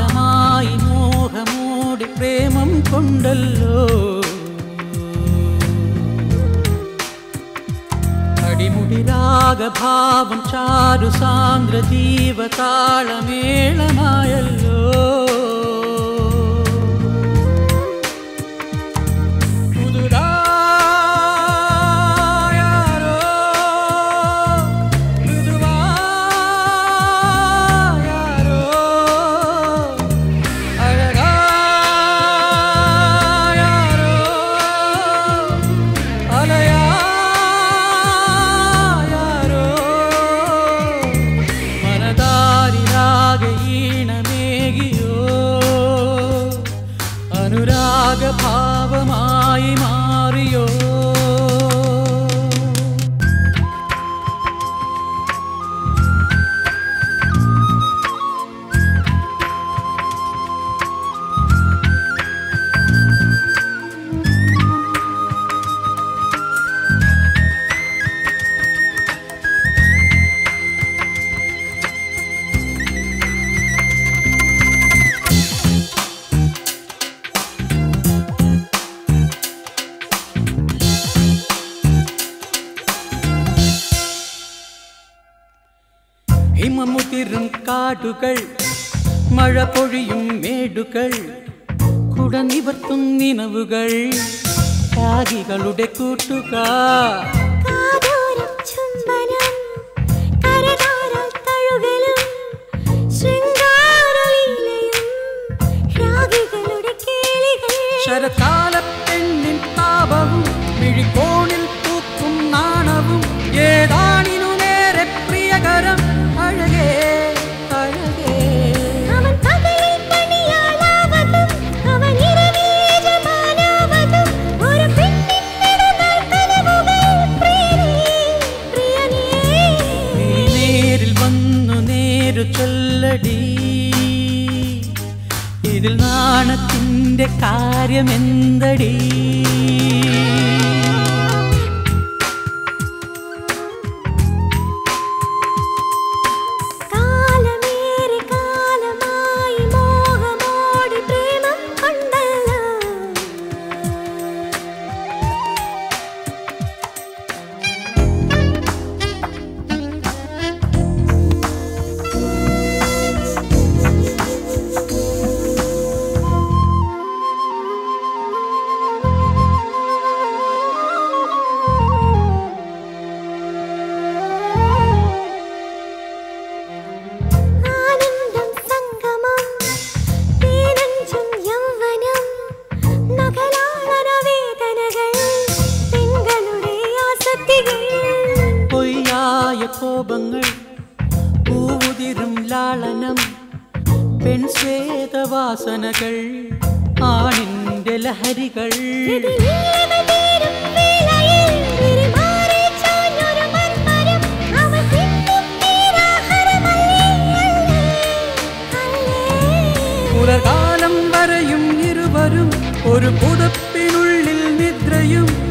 ഭാവമായി മോഹമോടി പ്രേമം കൊണ്ടല്ലോ അടിമുടി രാഗഭാവം ചാരു സാന്ദ്ര ജീവതാളമേളമായല്ലോ പുതുതായാരോ, മൃദുവായാരോ, അഴകായാരോ, അലയായാരോ, മനതാരിലാകെ ഈണമേകിയോ അനുരാഗഭാവമായി മാറിയോ ഹിമമുതിരും കാടുകൾ മഴ പൊഴിയും മേടുകൾ കുടനിവർത്തും നിലവുകൾ രാഗികളുടെ കൂട്ടുകാർ കാതോരം ചുംബനം കരതാരാൽ തഴുകലും ശൃംഗാരലീലയും രാഗികളുടെ കേളികൾ ശരകാല പെണ്ണിൻ താപവും മിഴിക്കോണിൽ പൂക്കും നാണവും ഏതാണിനു നേരെ പ്രിയകരം അഴകേ അഴകേ അവൻ പകലിൽ പണിയാളാവതും അവൻ ഇരവിൽ യജമാനാവതും ഒരു പെണ്ണിൻ നെടുനാൾ കനവുകൾ പ്രിയനേ പ്രിയനേ നീ നേരിൽ വന്നു നേരു ചൊല്ലടി ഇതിൽ നാണത്തിന്റെ കാര്യമെന്തടി കാലമേറെ കാലമായി മോഹമോടി പ്രേമം കൊണ്ടല്ലോ ആനന്ദം സംഗമം തേനഞ്ചും യൗവനം നഖലാളന വേദനകൾ പെങ്ങളുടെ ആസക്തികൾ പൊയ്യായ കോപങ്ങൾ പൂവുതിരും ലാളനം പെൺശ്വേതവാസനകൾ ആണിന്റെ ലഹരികൾ ഇതിലീലകൾ തീരും വേളയിൽ വിരിമാറി ചാഞ്ഞൊരു മന്മരം അവൻ പിന്നും തീരാഹരമല്ലേ അല്ലേ അല്ലേ പുലർകാലം വരെയും ഇരുവരും ഒരു പുതപ്പിനുള്ളിൽ നിദ്രയും